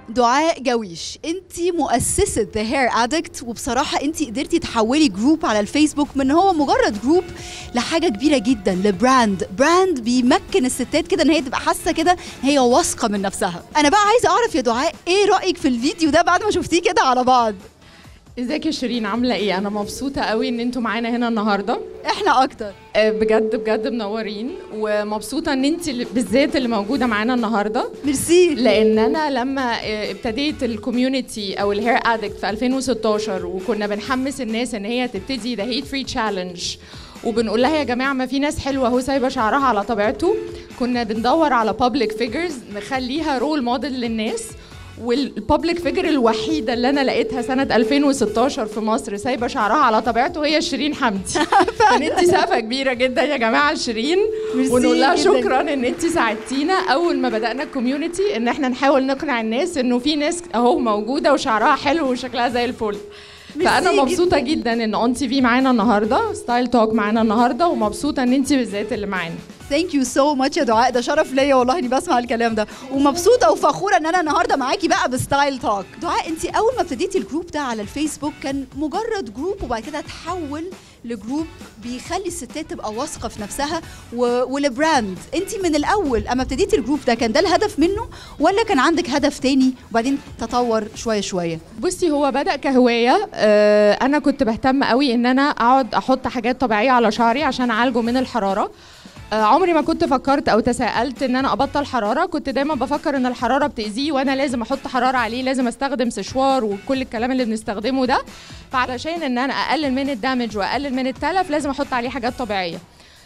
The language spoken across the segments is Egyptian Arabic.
دعاء جويش انت مؤسسة ذا هير ادكت وبصراحة انت قدرتي تحولي جروب على الفيسبوك من هو مجرد جروب لحاجة كبيرة جدا لبراند براند بيمكن الستات كده ان هي تبقى حاسة كده ان هي واثقة من نفسها انا بقى عايزة اعرف يا دعاء ايه رأيك في الفيديو ده بعد ما شفتيه كده على بعض ازيك يا شيرين عامله ايه انا مبسوطه قوي ان انتوا معانا هنا النهارده احنا اكتر آه، بجد بجد منورين ومبسوطه ان انت اللي- بالذات اللي موجوده معانا النهارده ميرسي لان انا لما آه، ابتديت الكوميونتي او الهير ادكت في 2016 وكنا بنحمس الناس ان هي تبتدي ذا هيت فري تشالنج وبنقول لها يا جماعه ما في ناس حلوه اهو سايبه شعرها على طبيعته كنا بندور على بابليك فيجرز نخليها رول موديل للناس والبابليك فيجر الوحيده اللي انا لقيتها سنه 2016 في مصر سايبه شعرها على طبيعته هي شيرين حمدي فانت سقفه كبيره جدا يا جماعه لشيرين ميرسي ونقول لها جداً. شكرا ان انت ساعدتينا اول ما بدانا الكوميونتي ان احنا نحاول نقنع الناس انه في ناس اهو موجوده وشعرها حلو وشكلها زي الفل فانا ميرسي مبسوطه جدا ان اون تي في معانا النهارده ستايل توك معانا النهارده ومبسوطه ان انت بالذات اللي معانا ثانك يو سو ماتش يا دعاء ده شرف ليا والله اني بسمع الكلام ده ومبسوطه وفخوره ان انا النهارده معاكي بقى بستايل توك دعاء انت اول ما ابتديتي الجروب ده على الفيسبوك كان مجرد جروب وبعد كده تحول لجروب بيخلي الستات تبقى واثقه في نفسها و... ولبراند انت من الاول اما ابتديتي الجروب ده كان ده الهدف منه ولا كان عندك هدف تاني وبعدين تطور شويه شويه بصي هو بدا كهوايه آه، انا كنت بهتم قوي ان انا اقعد احط حاجات طبيعيه على شعري عشان اعالجه من الحراره آه، عمري ما كنت فكرت او تساءلت ان انا ابطل حراره كنت دايما بفكر ان الحراره بتاذيه وانا لازم احط حراره عليه لازم استخدم سشوار وكل الكلام اللي بنستخدمه ده فعلشان ان انا اقلل من الدمج واقلل من التلف لازم احط عليه حاجات طبيعيه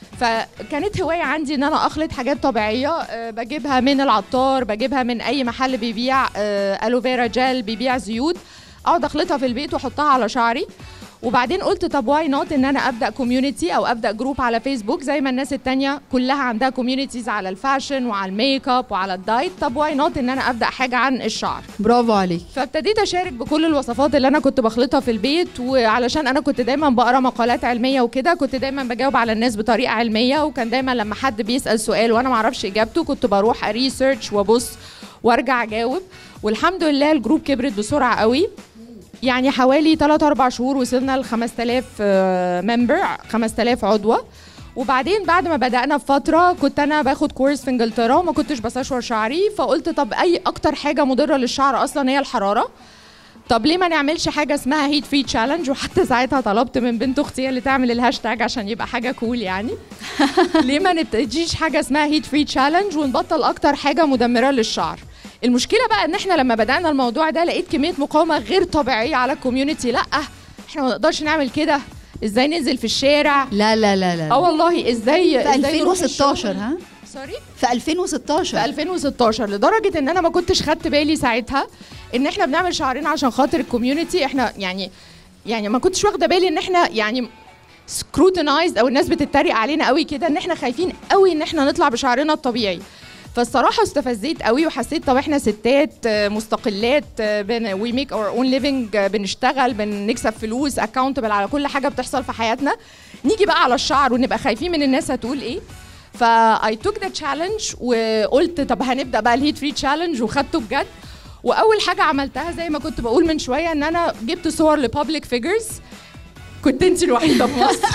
فكانت هوايه عندي ان انا اخلط حاجات طبيعيه أه بجيبها من العطار بجيبها من اي محل بيبيع أه الوفيرا جel بيبيع زيوت اقعد اخلطها في البيت واحطها على شعري وبعدين قلت طب واي نوت ان انا ابدا كوميونتي او ابدا جروب على فيسبوك زي ما الناس التانية كلها عندها كوميونيتيز على الفاشن وعلى الميك اب وعلى الدايت طب واي نوت ان انا ابدا حاجه عن الشعر برافو عليك فابتديت اشارك بكل الوصفات اللي انا كنت بخلطها في البيت وعلشان انا كنت دايما بقرا مقالات علميه وكده كنت دايما بجاوب على الناس بطريقه علميه وكان دايما لما حد بيسال سؤال وانا ما اعرفش اجابته كنت بروح اريسيرش وابص وارجع اجاوب والحمد لله الجروب كبرت بسرعه قوي يعني حوالي 3 4 شهور وصلنا ل 5000 ممبر 5000 عضوه وبعدين بعد ما بدأنا بفترة كنت أنا باخد كورس في إنجلترا وما كنتش بستشور شعري فقلت طب أي أكتر حاجة مضرة للشعر أصلا هي الحرارة طب ليه ما نعملش حاجة اسمها هيت فري تشالنج وحتى ساعتها طلبت من بنت أختي هي اللي تعمل الهاشتاج عشان يبقى حاجة كول يعني ليه ما نبتديش حاجة اسمها هيت فري تشالنج ونبطل أكتر حاجة مدمرة للشعر المشكلة بقى إن إحنا لما بدأنا الموضوع ده لقيت كمية مقاومة غير طبيعية على الكوميونتي لأ إحنا ما نقدرش نعمل كده ازاي ننزل في الشارع لا لا لا لا اه والله ازاي في ازاي نروح 2016 الشغل؟ ها سوري في 2016 في 2016 لدرجه ان انا ما كنتش خدت بالي ساعتها ان احنا بنعمل شعرنا عشان خاطر الكوميونتي احنا يعني يعني ما كنتش واخده بالي ان احنا يعني سكروتنايزد او الناس بتتريق علينا قوي كده ان احنا خايفين قوي ان احنا نطلع بشعرنا الطبيعي فالصراحه استفزيت قوي وحسيت طب احنا ستات آه، مستقلات وي ميك اور اون ليفنج بنشتغل بنكسب فلوس اكاونتبل على كل حاجه بتحصل في حياتنا نيجي بقى على الشعر ونبقى خايفين من الناس هتقول ايه فاي توك ذا تشالنج وقلت طب هنبدا بقى الهيت فري تشالنج وخدته بجد واول حاجه عملتها زي ما كنت بقول من شويه ان انا جبت صور لبابليك فيجرز كنت انت الوحيده في مصر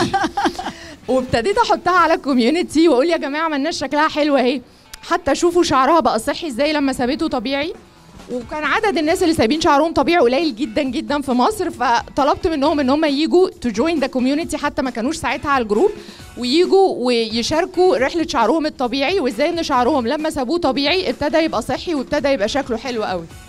وابتديت احطها على الكوميونتي واقول يا جماعه ما الناس شكلها حلو اهي حتى شوفوا شعرها بقى صحي ازاي لما سابته طبيعي وكان عدد الناس اللي سايبين شعرهم طبيعي قليل جدا جدا في مصر فطلبت منهم ان هم يجوا تو جوين ذا كوميونتي حتى ما كانوش ساعتها على الجروب ويجوا ويشاركوا رحله شعرهم الطبيعي وازاي ان شعرهم لما سابوه طبيعي ابتدى يبقى صحي وابتدى يبقى شكله حلو قوي